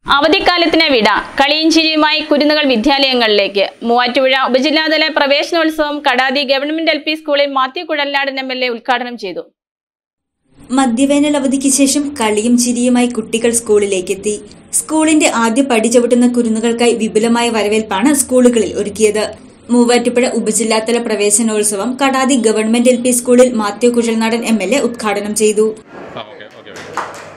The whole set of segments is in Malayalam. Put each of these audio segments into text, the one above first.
അവധിക്കാലത്തിന് വിട കളിയിഞ്ചിരിയുമായി കുരുന്നുകൾ വിദ്യാലയങ്ങളിലേക്ക് മൂവാറ്റുപുഴ ഉപജില്ലാതല പ്രവേശനോത്സവം കടാതി ഗവൺമെന്റ് എൽ പി സ്കൂളിൽ Mathew Kuzhalnadan M L A ഉദ്ഘാടനം ചെയ്തു മധ്യവേനൽ അവധിക്ക് ശേഷം കളിയും ചിരിയുമായി കുട്ടികൾ സ്കൂളിലേക്കെത്തി സ്കൂളിന്റെ ആദ്യ പടി ചവിട്ടുന്ന കുരുന്നുകൾക്കായി വിപുലമായ വരവേൽപ്പാണ് സ്കൂളുകളിൽ ഒരുക്കിയത് മൂവാറ്റുപുഴ ഉപജില്ലാതല പ്രവേശനോത്സവം കടാതി ഗവൺമെന്റ് എൽ പി സ്കൂളിൽ Mathew Kuzhalnadan M L A ഉദ്ഘാടനം ചെയ്തു ആ ഓക്കെ ഓക്കെ ഓക്കെ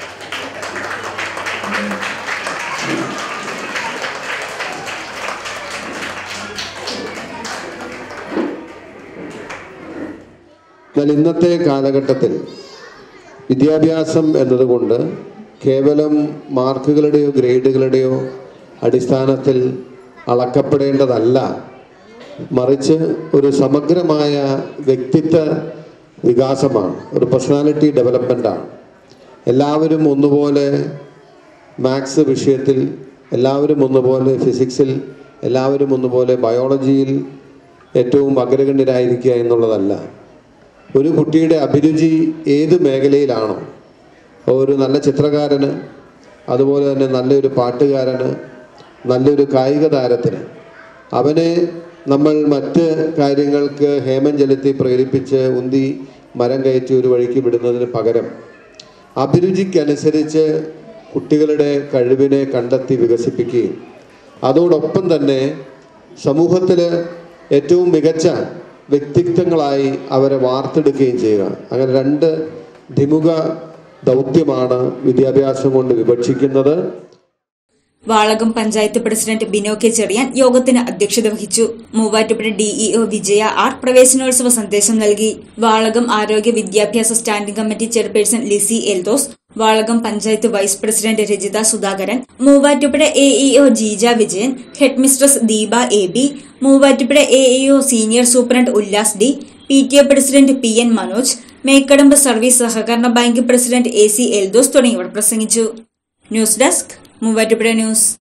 എന്നാൽ ഇന്നത്തെ കാലഘട്ടത്തിൽ വിദ്യാഭ്യാസം എന്നതുകൊണ്ട് കേവലം മാർക്കുകളുടെയോ ഗ്രേഡുകളുടെയോ അടിസ്ഥാനത്തിൽ അളക്കപ്പെടേണ്ടതല്ല മറിച്ച് ഒരു സമഗ്രമായ വ്യക്തിത്വ വികാസമാണ് ഒരു പേഴ്സണാലിറ്റി ഡെവലപ്മെൻ്റാണ് എല്ലാവരും ഒന്നുപോലെ മാത്സ് വിഷയത്തിൽ എല്ലാവരും ഒന്നുപോലെ ഫിസിക്സിൽ എല്ലാവരും ഒന്നുപോലെ ബയോളജിയിൽ ഏറ്റവും അഗ്രഗണ്യരായിരിക്കുക എന്നുള്ളതല്ല ഒരു കുട്ടിയുടെ അഭിരുചി ഏത് മേഖലയിലാണോ ഒരു നല്ല ചിത്രകാരന് അതുപോലെ തന്നെ നല്ലൊരു പാട്ടുകാരന് നല്ലൊരു കായിക താരത്തിന് അവനെ നമ്മൾ മറ്റ് കാര്യങ്ങൾക്ക് ഹേമം ചെലുത്തി പ്രേരിപ്പിച്ച് ഉന്തി മരം കയറ്റി ഒരു വഴിക്ക് വിടുന്നതിന് പകരം അഭിരുചിക്കനുസരിച്ച് കുട്ടികളുടെ കഴിവിനെ കണ്ടെത്തി വികസിപ്പിക്കുകയും അതോടൊപ്പം തന്നെ സമൂഹത്തിൽ ഏറ്റവും മികച്ച വ്യക്തിത്വങ്ങളായി അവരെ വാർത്തെടുക്കുകയും ചെയ്യുക അങ്ങനെ രണ്ട് ദ്വിമുഖ ദൗത്യമാണ് വിദ്യാഭ്യാസം കൊണ്ട് വിവക്ഷിക്കുന്നത് വാളകം പഞ്ചായത്ത് പ്രസിഡന്റ് ബിനോ കെ ചെറിയാൻ യോഗത്തിന് അധ്യക്ഷത വഹിച്ചു മൂവാറ്റുപുഴ ഡിഇഒ വിജയ ആർ പ്രവേശനോത്സവ സന്ദേശം നൽകി വാളകം ആരോഗ്യ വിദ്യാഭ്യാസ standing committee chairperson Lissy Eldhose Valakom panchayat vice president Rajitha Sudhakaran Muvattupuzha AEO Jeeja Vijayan head mistress Deepa A B Muvattupuzha AEO senior superintendent Ullas D P T A president P N Manoj Mekkadambu service സഹകരണ bank president A C Eldhose തുടങ്ങിയവർ പ്രസംഗിച്ചു ന്യൂസ് ഡെസ്ക് മൂവാറ്റുപുഴ ന്യൂസ്